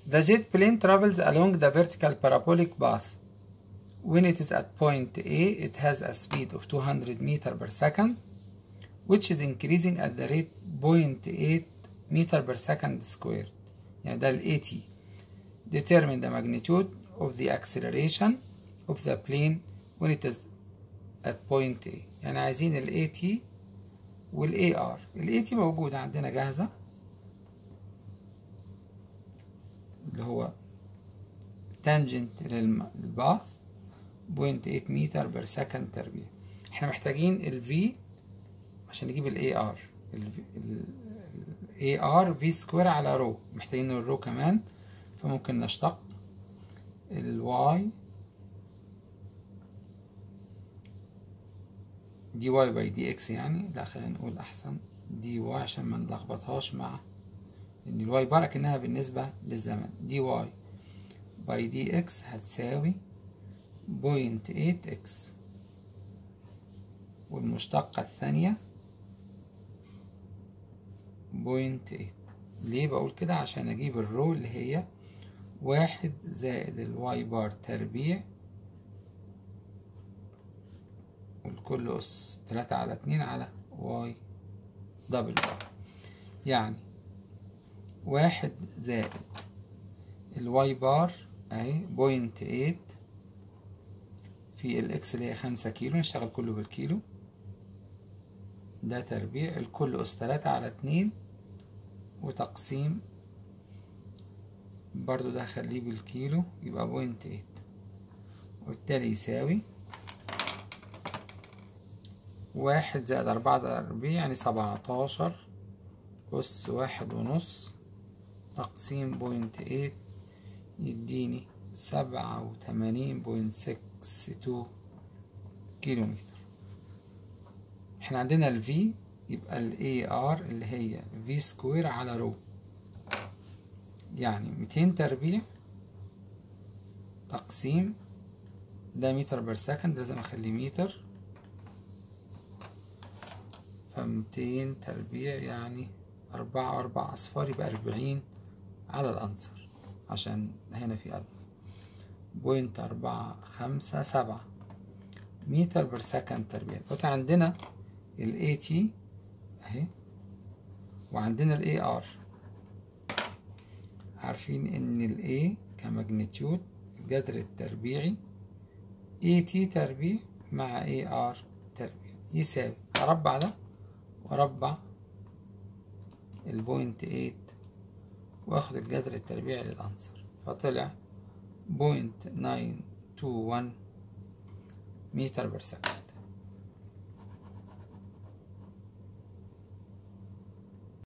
The jet plane travels along the vertical parabolic path. When it is at point A, it has a speed of 200 meter per second, which is increasing at the rate 0.8 meter per second squared. يعني ده ال AT. Determine the magnitude of the acceleration of the plane when it is at point A. يعني عايزين ال AT وال AR. ال AT موجودة عندنا جاهزة. اللي هو تانجنت للباث 0.8 متر بير سكند تربيع احنا محتاجين ال V عشان نجيب ال AR ال AR V سكوير على رو محتاجين الرو كمان فممكن نشتق ال Y دي واي باي دي اكس يعني لا خلينا نقول احسن دي واي عشان ما نلخبطهاش مع ان الواي بار كأنها بالنسبة للزمن دي واي باي دي اكس هتساوي بوينت ايت اكس والمشتقة الثانية بوينت ايت ليه بقول كده عشان اجيب الرو اللي هي واحد زائد الواي بار تربيع والكل أس تلاتة على اتنين على واي دبل بار يعني واحد زائد الواي بار اهي بوينت ايت في الاكس اللي هي خمسة كيلو نشتغل كله بالكيلو ده تربيع الكل أس تلاتة على اتنين وتقسيم برضو ده خليه بالكيلو يبقى بوينت ايت وبالتالي يساوي واحد زائد أربعة تربيع يعني سبعتاشر أس واحد ونص تقسيم بوينت ايت يديني سبعة وتمانين بوينت سكس تو كيلو متر احنا عندنا ال V يبقى ال AR اللي هي V سكوير على رو يعني ميتين تربيع تقسيم ده متر بر سكند لازم اخليه متر فميتين تربيع يعني أربعة أربع أصفار يبقى أربعين على الأنصر عشان هنا في ألف بوينت أربعة خمسة سبعة متر بر سكند تربيع دلوقتي عندنا ال AT أهي وعندنا ال AR عارفين إن ال A كماجنتيود الجذر التربيعي AT تربيع مع AR تربيع يساوي أربع ده وأربع البوينت ايت واخد الجذر التربيعي للأنصر فطلع بوينت ناين تو ون متر بر سكند